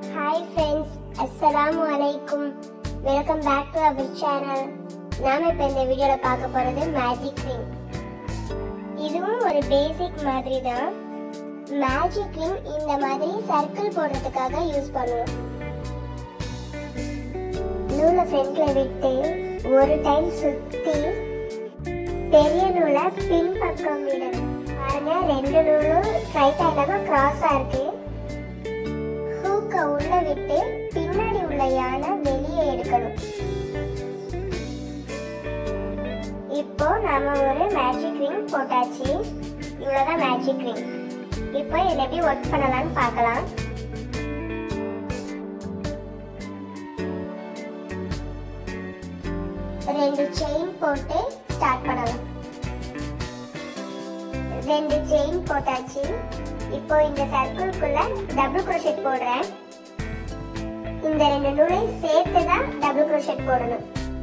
hi friends அஸ்ஸலாமு அலைக்கும் welcome back to our channel நாம இப்போ இந்த வீடியோல பார்க்க போறது மேஜிக் ரிங் இதுவும் ஒரு பேசிக் மாதிரி தான் மேஜிக் ரிங் இந்த மாதிரி சர்க்கிள் போடுறதுக்காக யூஸ் பண்ணுவோம் நூலை ஃப்ரண்ட்ல விட்டு ஒரு டைம் சுத்தி பெரிய நூலை பின் பக்கம் விடணும் பாருங்க ரெண்டு நூலும் ஸ்ட்ரைட்டா இல்லாம கிராஸா இருக்கு ஹூக்க உள்ள விட்டு பின்னாடி உள்ள யானை வெளியே எடுக்கணும் இப்போ நாம ஒரு மேஜிக் ரிங் போட்டாச்சு இவ்வளவுதான் மேஜிக் ரிங் இப்போ இதை எப்படி ஒர்க் பண்ணலாம்னு பார்க்கலாம் ரெண்டு செயின் போட்டு ஸ்டார்ட் பண்ணலாம் ரெண்டு செயின் போட்டாச்சு இப்போ இந்த சர்க்கிள்குள்ள டபுள் crochet போடுறேன் இந்த ரெண்டு நூலை சேர்த்து தான் டபுள் crochet போடணும்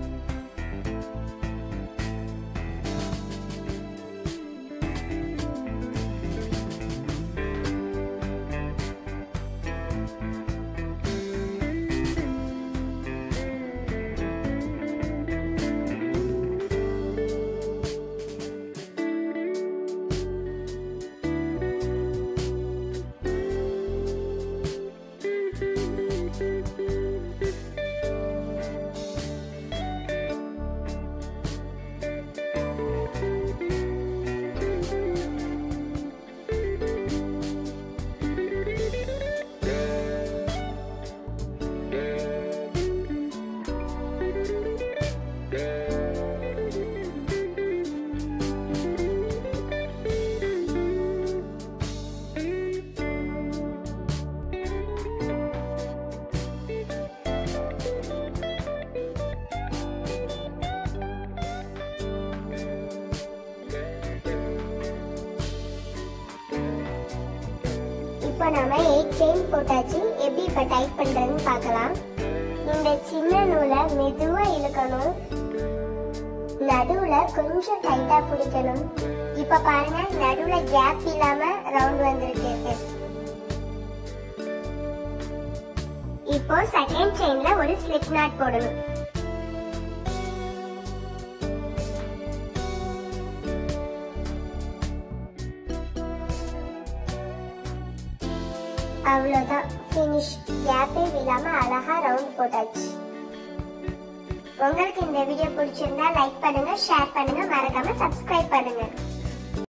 இப்போ நாம எயிட் செயின் போட்டாச்சு எப்படி இப்போ டைப் பண்றதுன்னு பார்க்கலாம் இந்த சின்ன நூலை மெதுவா இழுக்கணும் நடுவுல கொஞ்சம் டைட்டா பிடிக்கணும் இப்ப பாருங்க நடுவுல கேப் இல்லாம ரவுண்ட் வந்திருக்கு இப்போ செகண்ட் செயின்ல ஒரு ஸ்லிப் நாட் போடணும் அவ்வளோதான் ஃபினிஷ் கேப்பே இல்லாம அழகா ரவுண்ட் போட்டாச்சு உங்களுக்கு இந்த வீடியோ பிடிச்சிருந்தா லைக் பண்ணுங்க ஷேர் பண்ணுங்க மறக்காம சப்ஸ்கிரைப் பண்ணுங்க